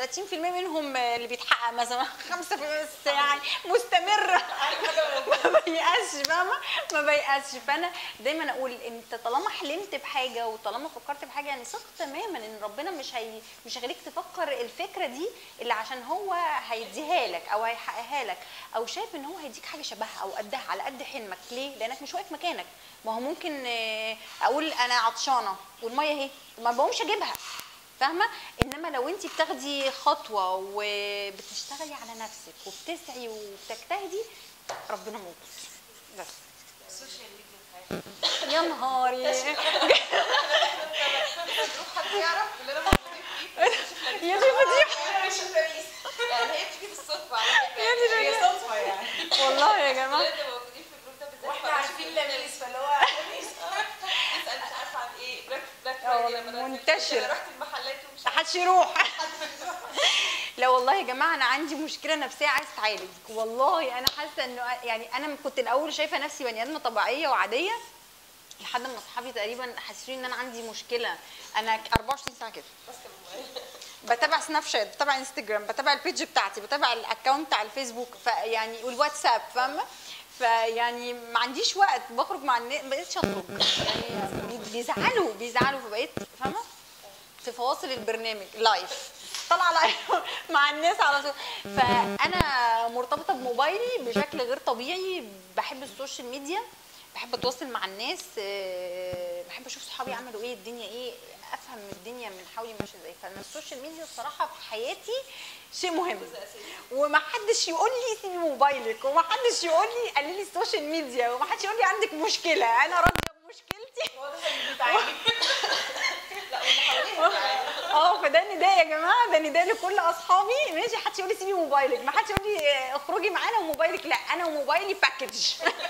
30% منهم اللي بيتحقق مثلا 5% بس يعني مستمره ما بيأسش فاهمه ما بيأسش فانا دايما اقول انت طالما حلمت بحاجه وطالما فكرت بحاجه يعني ثق تماما ان ربنا مش هي مش هيخليك تفكر الفكره دي اللي عشان هو هيديها لك او هيحققها لك او شايف ان هو هيديك حاجه شبهها او قدها على قد حلمك ليه لانك مش واقف مكانك ما هو ممكن آه، اقول انا عطشانه والميه اهي ما بقومش اجيبها فاهمه انما لو انت بتاخدي خطوه وبتشتغلي على نفسك وبتسعي وبتجتهدي ربنا موجود بس السوشيال ميديا في حياتك يا نهاري تروح حد يعرف اللي انا موجودين فيه يا دي فضيحه مش الفريس يعني هي بتيجي بالصدفه على فكره يا دي هي فضيحة. صدفه يعني والله يا جماعه ولاد موجودين في الجروب ده بالذات واحنا فبشوف عارفين الناس لميس فاللي هو تسال مش عارفه عن ايه بلاك بلاك اه فرايدي لما أنا نزلت منتشر. كده رحت المحلات ومش عارفه محدش يروح لا والله يا جماعه انا عندي مشكله نفسيه عايز تعالج والله انا حاسه انه يعني انا كنت الاول شايفه نفسي بني ادمه طبيعيه وعاديه لحد ما اصحابي تقريبا حسوا ان انا عندي مشكله انا 24 ساعه كده ماسكه الموبايل بتابع سناب شات بتابع انستجرام بتابع البيج بتاعتي بتابع الاكونت بتاع الفيسبوك فيعني والواتساب فاهمه فيعني ما عنديش وقت بخرج مع الناس ما بقتش اخرج يعني بي- بيزعلوا بيزعلوا فبقيت فاهمه في فواصل البرنامج لايف طالعه لايف مع الناس على طول فانا مرتبطه بموبايلي بشكل غير طبيعي بحب السوشيال ميديا بحب اتواصل مع الناس آه، بحب اشوف صحابي عملوا ايه الدنيا ايه افهم الدنيا من حولي ماشيه ازاي فانا السوشيال ميديا الصراحه في حياتي شيء مهم ومحدش يقول لي سيبي موبايلك ومحدش يقول لي قللي السوشيال ميديا ومحدش يقول لي عندك مشكله انا راضيه بمشكلتي لا واللي حواليها بتعاني. اه فده نداء يا جماعه ده نداء لكل اصحابي ماشي محدش يقول لي سيبي موبايلك ما حدش يقول لي آه، اخرجي معانا وموبايلك لا انا وموبايلي باكج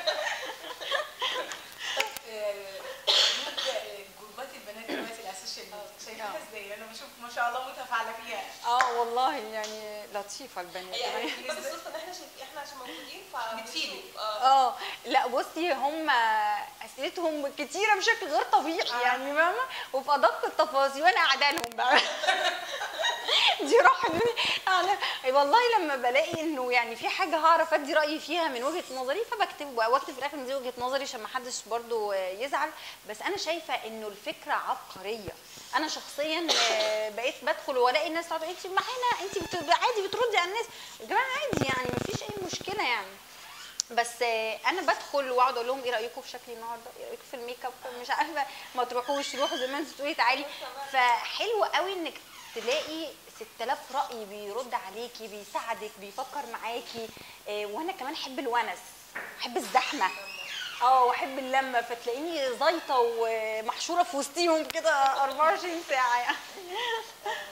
جروبات البنات دلوقتي على السوشيال ميديا شايفاها ازاي انا بشوف ما شاء الله متفاعله فيها اه والله يعني لطيفه البنات يعني بس الصدفه ان احنا شايفين احنا عشان موجودين ف بتفيدك. اه اه لا بصي هم اسئلتهم كتيره بشكل غير طبيعي يعني فاهمه وفي ادق التفاصيل وانا قاعده لهم بقى دي راحه مني انا والله لما بلاقي انه يعني في حاجه هعرف ادي رايي فيها من وجهه نظري فبكتب واكتب في الاخر إن دي وجهه نظري عشان ما حدش برضو يزعل بس انا شايفه انه الفكره عبقريه انا شخصيا آه، بقيت بدخل والاقي الناس تقعد انت معانا انت بت- عادي بتردي على الناس يا جماعه عادي يعني مفيش اي مشكله يعني بس آه، انا بدخل واقعد اقول لهم ايه رايكم في شكلي النهارده ايه رايكم في الميك اب مش عارفه ما تروحوش روحوا زي ما انت تقولي تعالي فحلو قوي انك تلاقي 6000 راي بيرد عليكي بيساعدك بيفكر معاكي آه، وانا كمان احب الونس احب الزحمه اه واحب اللمه فتلاقيني زيطه ومحشوره في وسطيهم كده 24 ساعه يعني